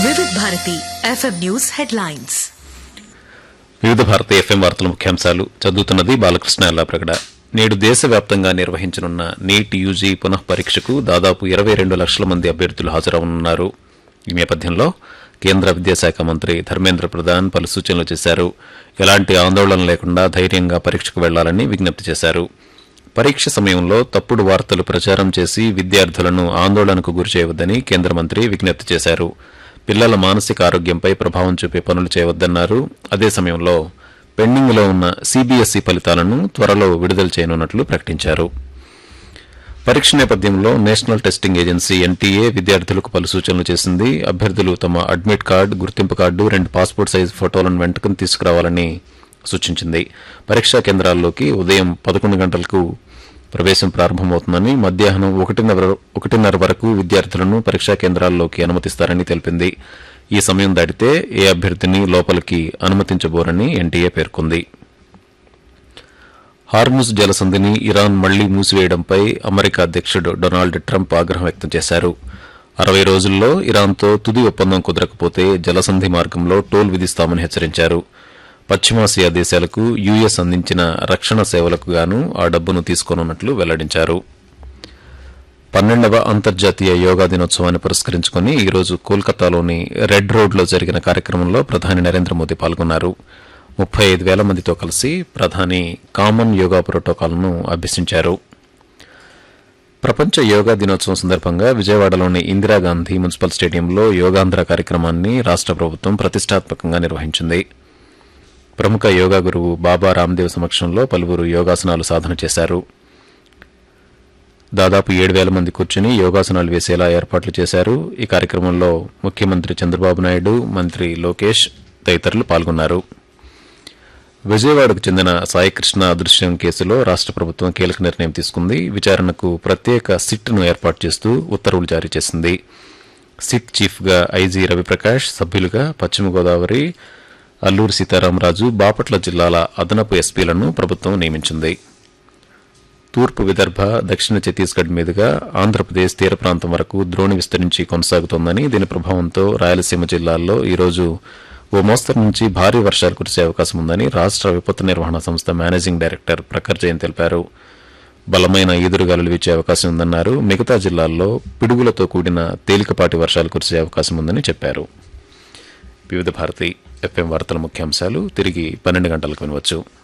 వివిధ Bharati FM news headlines వివిధ భారత ఎఫ్ఎం వార్తల ముఖ్యాంశాలు చదువుతున్నది బాలకృష్ణ ఎల్లాప్రగడ నేడు దేశవ్యాప్తంగా నిర్వహించనున్న నీట్ యూజీ పునః పరీక్షకు దాదాపు ఇరవై రెండు లక్షల మంది అభ్యర్థులు హాజరవనున్నారు ఈ నేపథ్యంలో కేంద్ర విద్యాశాఖ మంత్రి ధర్మేంద్ర ప్రధాన్ పలు సూచనలు చేశారు ఎలాంటి ఆందోళన లేకుండా ధైర్యంగా పరీక్షకు వెళ్లాలని విజ్ఞప్తి చేశారు పరీక్ష సమయంలో తప్పుడు వార్తలు ప్రచారం చేసి విద్యార్థులను ఆందోళనకు గురిచేయవద్దని కేంద్ర మంత్రి విజ్ఞప్తి చేశారు పిల్లల మానసిక ఆరోగ్యంపై ప్రభావం చూపే పనులు చేయవద్దన్నారు అదే సమయంలో పెండింగ్లో ఉన్న సీబీఎస్ఈ ఫలితాలను త్వరలో విడుదల చేయనున్నట్లు ప్రకటించారు పరీక్ష నేపథ్యంలో నేషనల్ టెస్టింగ్ ఏజెన్సీ ఎన్టీఏ విద్యార్థులకు పలు సూచనలు చేసింది అభ్యర్థులు తమ అడ్మిట్ కార్డు గుర్తింపు కార్డు రెండు పాస్పోర్ట్ సైజ్ ఫోటోలను వెంటనే తీసుకురావాలని సూచించింది పరీక్షా కేంద్రాల్లోకి ఉదయం పదకొండు గంటలకు ప్రవేశం ప్రారంభమవుతుందని మధ్యాహ్నం ఒకటిన్నర ఒకటిన్నర వరకు విద్యార్థులను పరీక్షా కేంద్రాల్లోకి అనుమతిస్తారని తెలిపింది ఈ సమయం దాటితే ఏ అభ్యర్థిని లోపలికి అనుమతించబోరని ఎన్టీఏ పేర్కొంది హార్ముజ్ జలసంధిని ఇరాన్ మళ్లీ మూసివేయడంపై అమెరికా అధ్యక్షుడు డొనాల్డ్ ట్రంప్ ఆగ్రహం వ్యక్తం చేశారు అరవై రోజుల్లో ఇరాన్తో తుది ఒప్పందం కుదరకపోతే జలసంధి మార్గంలో టోల్ విధిస్తామని హెచ్చరించారు పశ్చిమాసియా దేశాలకు యుఎస్ అందించిన రక్షణ సేవలకు గాను ఆ డబ్బును తీసుకోనున్నట్లు వెల్లడించారు పన్నెండవ అంతర్జాతీయ యోగా దినోత్సవాన్ని పురస్కరించుకుని ఈరోజు కోల్కతాలోని రెడ్ రోడ్లో జరిగిన కార్యక్రమంలో ప్రధాని నరేంద్ర మోదీ పాల్గొన్నారు ముప్పై ఐదు వేల మందితో కలిసి ప్రధాని కామన్ యోగా ప్రోటోకాల్ను అభ్యసించారు ప్రపంచ యోగా దినోత్సవం సందర్భంగా విజయవాడలోని ఇందిరాగాంధీ మున్సిపల్ స్టేడియంలో యోగాంధ్ర కార్యక్రమాన్ని రాష్ట ప్రభుత్వం ప్రతిష్టాత్మకంగా నిర్వహించింది ప్రముఖ యోగా గురువు బాబా రామ్దేవ్ సమక్షంలో పలువురు యోగాసనాలు సాధన చేశారు దాదాపు ఏడు వేల మంది కూర్చుని యోగాసనాలు వేసేలా ఏర్పాట్లు చేశారు ఈ కార్యక్రమంలో ముఖ్యమంత్రి చంద్రబాబు నాయుడు మంత్రి లోకేష్ తదితరులు పాల్గొన్నారు విజయవాడకు చెందిన సాయికృష్ణ అదృశ్యం కేసులో రాష్ట ప్రభుత్వం కీలక నిర్ణయం తీసుకుంది విచారణకు ప్రత్యేక సిట్ను ఏర్పాటు చేస్తూ ఉత్తర్వులు జారీ చేసింది సిట్ చీఫ్గా ఐజీ రవిప్రకాష్ సభ్యులుగా పశ్చిమ గోదావరి అల్లూరు సీతారామరాజు బాపట్ల జిల్లాల అదనపు ఎస్పీలను ప్రభుత్వం నియమించింది తూర్పు విదర్భ దక్షిణ ఛత్తీస్గఢ్ మీదుగా ఆంధ్రప్రదేశ్ తీర ప్రాంతం వరకు ద్రోణి విస్తరించి కొనసాగుతోందని దీని ప్రభావంతో రాయలసీమ జిల్లాల్లో ఈరోజు ఓ మోస్తరు నుంచి భారీ వర్షాలు కురిసే అవకాశం ఉందని రాష్ట విపత్తు నిర్వహణ సంస్థ మేనేజింగ్ డైరెక్టర్ ప్రఖర్ జైన్ తెలిపారు బలమైన ఈదురుగాలులు వీచే అవకాశం ఉందన్నారు మిగతా జిల్లాల్లో పిడుగులతో కూడిన తేలికపాటి వర్షాలు కురిసే అవకాశం ఉందని చెప్పారు వివిధ భారతి ఎఫ్ఎం వార్తల ముఖ్యాంశాలు తిరిగి పన్నెండు గంటలకు వినవచ్చు